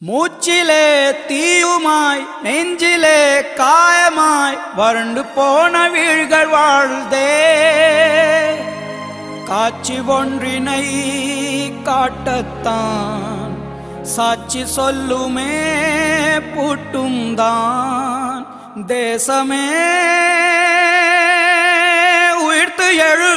மூச்சிலே தீயுமாய் நெஞ்சிலே காயமாய் வறண்டு போன வீழ்கள் வாழ்தே காட்சி ஒன்றினை காட்டத்தான் சாட்சி சொல்லுமே பூட்டும் தான் தேசமே உயிர்த்து எழு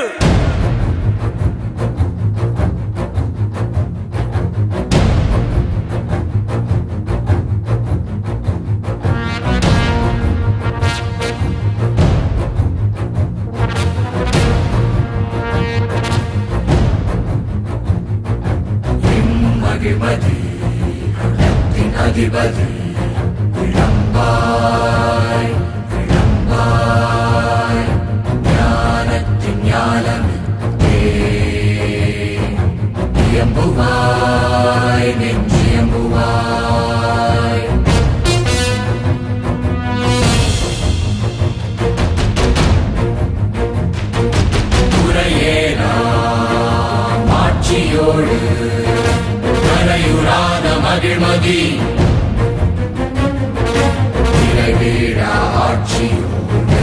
மகிழ்மதி உள்ளத்தின் அதிபதி விளம்பாய் விளம்பாய் ஞானத்தின் ஞானமித்தே இயம்புவாய் நெஞ்சியம்புவாய் உரையேலாம் ஆட்சியோடு கரையுறாத மகிழ்மதி நிறைவேறா ஆட்சியோடு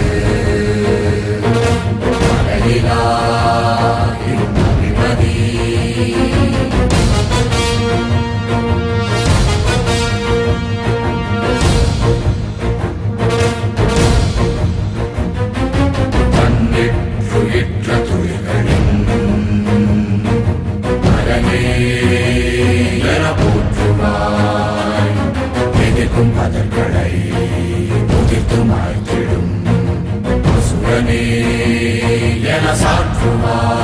கடலிலா மகிழ்மதி கண்ணிற்றுயிற்ற துளிகளின் மரமே என போற்றுவாய் எதிர்க்கும் பதற்களை உதிர்த்து மாய்த்திடும் அசுரனே என சாற்றுவாய்